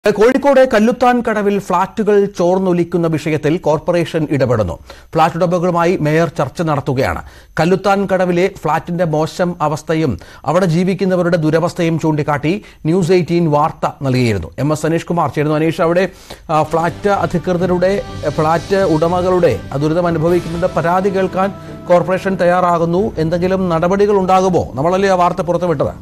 കോഴിക്കോട് കല്ലുത്താൻ കടവിൽ ഫ്ളാറ്റുകൾ ചോർന്നൊലിക്കുന്ന വിഷയത്തിൽ കോർപ്പറേഷൻ ഇടപെടുന്നു ഫ്ളാറ്റ് ഉടമകളുമായി മേയർ ചർച്ച നടത്തുകയാണ് കല്ലുത്താൻ കടവിലെ ഫ്ളാറ്റിന്റെ മോശം അവസ്ഥയും അവിടെ ജീവിക്കുന്നവരുടെ ദുരവസ്ഥയും ചൂണ്ടിക്കാട്ടി ന്യൂസ് എയ്റ്റീൻ വാർത്ത നൽകിയിരുന്നു എം എസ് അനീഷ് കുമാർ ചേരുന്നു അനീഷ് അവിടെ ആ, ഫ്ളാറ്റ് അധികൃതരുടെ ഫ്ളാറ്റ് ഉടമകളുടെ ആ ദുരിതം അനുഭവിക്കുന്നതിന്റെ പരാതി കേൾക്കാൻ കോർപ്പറേഷൻ തയ്യാറാകുന്നു എന്തെങ്കിലും നടപടികൾ ഉണ്ടാകുമോ നമ്മളല്ലേ ആ വാർത്ത പുറത്തുവിട്ടത്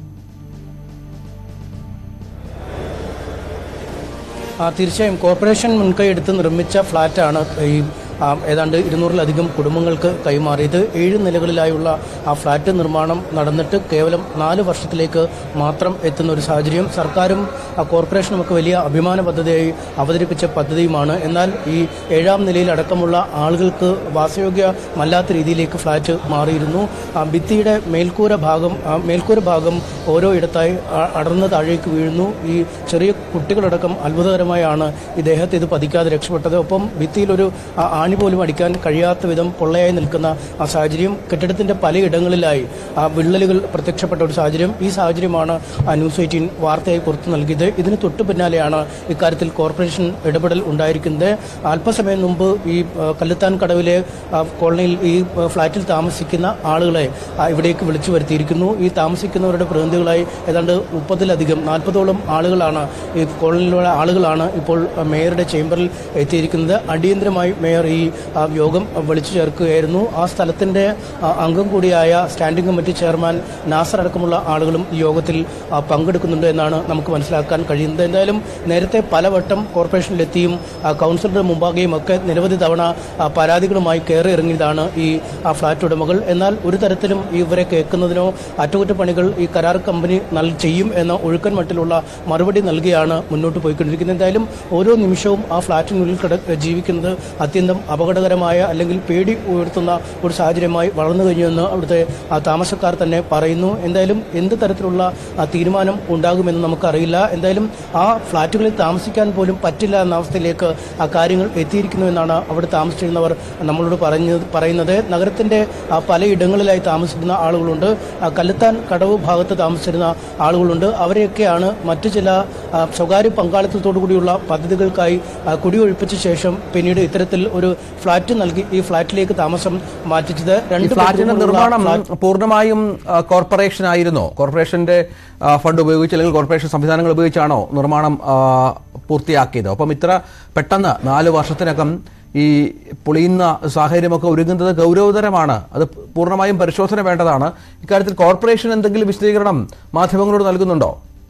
ആ, തീർച്ചയായും കോർപ്പറേഷൻ മുൻകൈ എടുത്ത് നിർമ്മിച്ച ഫ്ളാറ്റാണ് ഈ ആ, ഏതാണ്ട് ഇരുന്നൂറിലധികം കുടുംബങ്ങൾക്ക് കൈമാറിയത് ഏഴ് നിലകളിലായുള്ള ആ ഫ്ളാറ്റ് നിർമ്മാണം നടന്നിട്ട് കേവലം നാല് വർഷത്തിലേക്ക് മാത്രം എത്തുന്ന ഒരു സാഹചര്യം സർക്കാരും ആ, കോർപ്പറേഷനും ഒക്കെ വലിയ അഭിമാന പദ്ധതിയായി അവതരിപ്പിച്ച പദ്ധതിയുമാണ് എന്നാൽ ഈ ഏഴാം നിലയിൽ അടക്കമുള്ള ആളുകൾക്ക് വാസയോഗ്യമല്ലാത്ത രീതിയിലേക്ക് ഫ്ളാറ്റ് മാറിയിരുന്നു ആ, ഭിത്തിയുടെ മേൽക്കൂര ഭാഗം ആ, മേൽക്കൂര ഭാഗം ഓരോ ഇടത്തായി ആ, അടർന്ന് താഴേക്ക് വീഴുന്നു ഈ ചെറിയ കുട്ടികളടക്കം അത്ഭുതകരമായാണ് ഈ ദേഹത്ത് ഇത് പതിക്കാതെ രക്ഷപ്പെട്ടത് ഒപ്പം ഭിത്തിയിലൊരു ആ, ആണി പോലും അടിക്കാൻ കഴിയാത്ത വിധം പൊള്ളയായി നിൽക്കുന്ന ആ സാഹചര്യം കെട്ടിടത്തിന്റെ പലയിടങ്ങളിലായി ആ വിള്ളലുകൾ പ്രത്യക്ഷപ്പെട്ട ഒരു സാഹചര്യം ഈ സാഹചര്യമാണ് ആ ന്യൂസ് എയ്റ്റീൻ വാർത്തയായി പുറത്തു നൽകിയത് ഇതിന് തൊട്ടു പിന്നാലെയാണ് ഇക്കാര്യത്തിൽ കോർപ്പറേഷൻ ഇടപെടൽ ഉണ്ടായിരിക്കുന്നത് അല്പസമയം മുമ്പ് ഈ ആ, കല്ലുത്താൻ കടവിലെ ആ, കോളനിയിൽ ഈ ആ, ഫ്ളാറ്റിൽ താമസിക്കുന്ന ആളുകളെ ആ, ഇവിടേക്ക് വിളിച്ചു വരുത്തിയിരിക്കുന്നു ഈ താമസിക്കുന്നവരുടെ പ്രതിനിധികളായി ഏതാണ്ട് മുപ്പതിലധികം നാൽപ്പതോളം ആളുകളാണ് ഈ കോളനിയിലുള്ള ആളുകളാണ് ഇപ്പോൾ ആ, മേയറുടെ ചേംബറിൽ എത്തിയിരിക്കുന്നത് അടിയന്തരമായി മേയർ ഈ ആ, യോഗം വിളിച്ചു ചേർക്കുകയായിരുന്നു ആ സ്ഥലത്തിന്റെ ആ, അംഗം കൂടിയായ സ്റ്റാൻഡിംഗ് കമ്മിറ്റി ചെയർമാൻ നാസർ അടക്കമുള്ള ആളുകളും ഈ യോഗത്തിൽ ആ, പങ്കെടുക്കുന്നുണ്ട് എന്നാണ് നമുക്ക് മനസ്സിലാക്കാൻ കഴിയുന്നത് എന്തായാലും നേരത്തെ പലവട്ടം കോർപ്പറേഷനിലെത്തിയും ആ, കൗൺസിലറുടെ മുമ്പാകെയും ഒക്കെ നിരവധി തവണ ആ, പരാതികളുമായി കയറി ഇറങ്ങിയതാണ് ഈ ആ, ഫ്ളാറ്റ് ഉടമകൾ എന്നാൽ ഒരു തരത്തിലും ഇവരെ കേൾക്കുന്നതിനോ അറ്റകുറ്റപ്പണികൾ ഈ കരാർ കമ്പനി നൽ ചെയ്യും എന്ന ഒഴുക്കൻ മട്ടിലുള്ള മറുപടി നൽകിയാണ് മുന്നോട്ട് പോയിക്കൊണ്ടിരിക്കുന്നത് എന്തായാലും ഓരോ നിമിഷവും ആ ഫ്ളാറ്റിനുള്ളിൽ കിട ജീവിക്കുന്നത് അത്യന്തം അപകടകരമായ അല്ലെങ്കിൽ പേടി ഉയർത്തുന്ന ഒരു സാഹചര്യമായി വളർന്നു കഴിഞ്ഞുവെന്ന് അവിടുത്തെ ആ, താമസക്കാർ തന്നെ പറയുന്നു എന്തായാലും എന്ത് തരത്തിലുള്ള ആ, തീരുമാനം ഉണ്ടാകുമെന്ന് നമുക്കറിയില്ല എന്തായാലും ആ ഫ്ളാറ്റുകളിൽ താമസിക്കാൻ പോലും പറ്റില്ല എന്ന അവസ്ഥയിലേക്ക് ആ കാര്യങ്ങൾ എത്തിയിരിക്കുന്നു എന്നാണ് അവിടെ താമസിച്ചിരുന്നവർ നമ്മളോട് പറഞ്ഞു പറയുന്നത് നഗരത്തിന്റെ ആ, പലയിടങ്ങളിലായി താമസിക്കുന്ന ആളുകളുണ്ട് ആ, കല്ലുത്താൻ കടവ് ഭാഗത്ത് താമസിച്ചിരുന്ന ആളുകളുണ്ട് അവരെയൊക്കെയാണ് മറ്റു ചില ആ, സ്വകാര്യ പങ്കാളിത്തത്തോടു കൂടിയുള്ള പദ്ധതികൾക്കായി ആ, കുടിയൊഴിപ്പിച്ച ശേഷം പിന്നീട് ഇത്തരത്തിൽ ഒരു ഫ്ളാറ്റ് നൽകി ഈ ഫ്ളാറ്റിലേക്ക് താമസം മാറ്റിച്ചത് ഈ രണ്ട് ഫ്ളാറ്റിന്റെ ബെഡ്റൂമുള്ള നിർമ്മാണം ഫ്ളാറ്റ് പൂർണ്ണമായും ആ, കോർപ്പറേഷൻ ആയിരുന്നോ കോർപ്പറേഷന്റെ ആ, ഫണ്ട് ഉപയോഗിച്ച് അല്ലെങ്കിൽ കോർപ്പറേഷൻ സംവിധാനങ്ങൾ ഉപയോഗിച്ചാണോ നിർമ്മാണം ആ, പൂർത്തിയാക്കിയത് അപ്പം ഇത്ര പെട്ടെന്ന് നാല് വർഷത്തിനകം ഈ പൊളിയുന്ന സാഹചര്യമൊക്കെ ഒരുങ്ങുന്നത് ഗൗരവതരമാണ് അത് പൂർണ്ണമായും പരിശോധന വേണ്ടതാണ് ഇക്കാര്യത്തിൽ കോർപ്പറേഷൻ എന്തെങ്കിലും വിശദീകരണം മാധ്യമങ്ങളോട് നൽകുന്നുണ്ടോ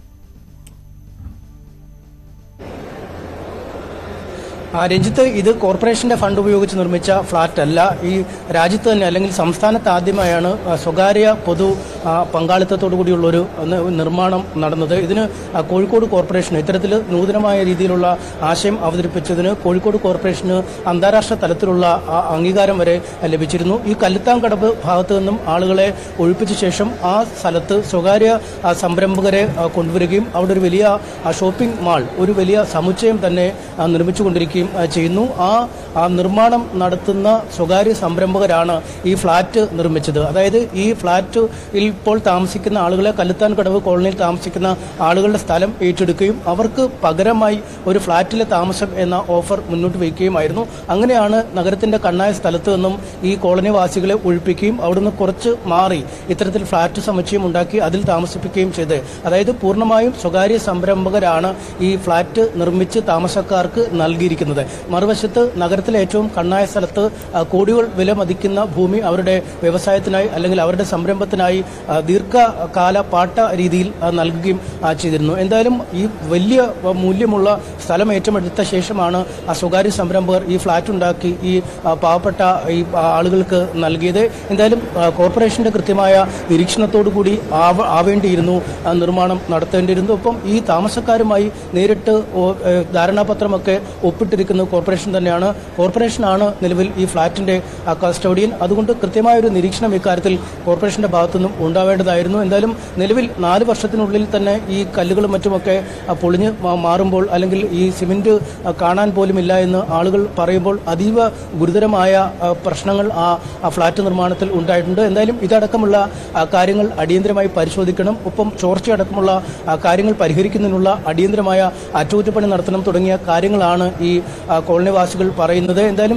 ആ, രഞ്ജിത്ത് ഇത് കോർപ്പറേഷന്റെ ഫണ്ട് ഉപയോഗിച്ച് നിർമ്മിച്ച ഫ്ളാറ്റ് അല്ല ഈ രാജ്യത്ത് തന്നെ അല്ലെങ്കിൽ സംസ്ഥാനത്ത് ആദ്യമായാണ് ആ, സ്വകാര്യ പൊതു ആ, പങ്കാളിത്തത്തോടു കൂടിയുള്ള ഒരു ന- നിർമ്മാണം നടന്നത് ഇതിന് ആ, കോഴിക്കോട് കോർപ്പറേഷൻ ഇത്തരത്തിൽ നൂതനമായ രീതിയിലുള്ള ആശയം അവതരിപ്പിച്ചതിന് കോഴിക്കോട് കോർപ്പറേഷന് അന്താരാഷ്ട്ര തലത്തിലുള്ള ആ, അംഗീകാരം വരെ ലഭിച്ചിരുന്നു ഈ കല്ലുത്താങ്കടവ് ഭാഗത്ത് നിന്നും ആളുകളെ ഒഴിപ്പിച്ച ശേഷം ആ സ്ഥലത്ത് സ്വകാര്യ ആ, സംരംഭകരെ ആ, കൊണ്ടുവരികയും അവിടെ ഒരു വലിയ ആ, ഷോപ്പിംഗ് മാൾ ഒരു വലിയ സമുച്ചയം തന്നെ ആ, നിർമ്മിച്ചുകൊണ്ടിരിക്കുകയും ആ, ചെയ്യുന്നു ആ ആ നിർമ്മാണം നടത്തുന്ന സ്വകാര്യ സംരംഭകരാണ് ഈ ഫ്ളാറ്റ് നിർമ്മിച്ചത് അതായത് ഈ ഫ്ളാറ്റിൽ ഇപ്പോൾ താമസിക്കുന്ന ആളുകളെ കല്ലുത്താൻ കടവ് കോളനിയിൽ താമസിക്കുന്ന ആളുകളുടെ സ്ഥലം ഏറ്റെടുക്കുകയും അവർക്ക് പകരമായി ഒരു ഫ്ളാറ്റിലെ താമസം എന്ന ഓഫർ മുന്നോട്ട് വയ്ക്കുകയുമായിരുന്നു അങ്ങനെയാണ് നഗരത്തിന്റെ കണ്ണായ സ്ഥലത്ത് നിന്നും ഈ കോളനി വാസികളെ ഒഴിപ്പിക്കുകയും അവിടുന്ന് കുറച്ച് മാറി ഇത്തരത്തിൽ ഫ്ളാറ്റ് സമുച്ചയം ഉണ്ടാക്കി അതിൽ താമസിപ്പിക്കുകയും ചെയ്ത് അതായത് പൂർണ്ണമായും സ്വകാര്യ സംരംഭകരാണ് ഈ ഫ്ളാറ്റ് നിർമ്മിച്ച് താമസക്കാർക്ക് നൽകിയിരിക്കുന്നത് മറുവശത്ത് നഗരത്തിലെ ഏറ്റവും കണ്ണായ സ്ഥലത്ത് ആ, കോടികൾ വില മതിക്കുന്ന ഭൂമി അവരുടെ വ്യവസായത്തിനായി അല്ലെങ്കിൽ അവരുടെ സംരംഭത്തിനായി ആ, ദീർഘകാല പാട്ട രീതിയിൽ ആ, നൽകുകയും ആ, ചെയ്തിരുന്നു എന്തായാലും ഈ വലിയ ആ, മൂല്യമുള്ള സ്ഥലം ഏറ്റെടുത്ത ശേഷമാണ് ആ സ്വകാര്യ സംരംഭകർ ഈ ഫ്ളാറ്റ് ഉണ്ടാക്കി ഈ ആ, പാവപ്പെട്ട ഈ ആ, ആളുകൾക്ക് നൽകിയത് എന്തായാലും ആ, കോർപ്പറേഷന്റെ കൃത്യമായ നിരീക്ഷണത്തോടു കൂടി ആവ- ആവേണ്ടിയിരുന്നു ആ, നിർമ്മാണം നടത്തേണ്ടിയിരുന്നു ഒപ്പം ഈ താമസക്കാരുമായി നേരിട്ട് ഓ- ഏ, ധാരണാപത്രമൊക്കെ ഒപ്പിട്ടിരിക്കുന്നത് കോർപ്പറേഷൻ തന്നെയാണ് കോർപ്പറേഷനാണ് നിലവിൽ ഈ ഫ്ളാറ്റിന്റെ ആ, കസ്റ്റോഡിയൻ അതുകൊണ്ട് കൃത്യമായ ഒരു നിരീക്ഷണം ഇക്കാര്യത്തിൽ കോർപ്പറേഷന്റെ ഭാഗത്തുനിന്നും ഉണ്ടാവേണ്ടതായിരുന്നു എന്തായാലും നിലവിൽ നാല് വർഷത്തിനുള്ളിൽ തന്നെ ഈ കല്ലുകളും മറ്റുമൊക്കെ ആ, പൊളിഞ്ഞ് മാ- മാറുമ്പോൾ അല്ലെങ്കിൽ ഈ സിമന്റ് ആ, കാണാൻ പോലുമില്ല എന്ന് ആളുകൾ പറയുമ്പോൾ അതീവ ഗുരുതരമായ ആ, പ്രശ്നങ്ങൾ ആ ആ ഫ്ളാറ്റ് നിർമ്മാണത്തിൽ ഉണ്ടായിട്ടുണ്ട് എന്തായാലും ഇതടക്കമുള്ള ആ, കാര്യങ്ങൾ അടിയന്തരമായി പരിശോധിക്കണം ഒപ്പം ചോർച്ചയടക്കമുള്ള ആ, കാര്യങ്ങൾ പരിഹരിക്കുന്നതിനുള്ള അടിയന്തരമായ അറ്റകുറ്റപ്പണി നടത്തണം തുടങ്ങിയ കാര്യങ്ങളാണ് ഈ ആ, കോളനിവാസികൾ പറയുന്നത് എന്തായാലും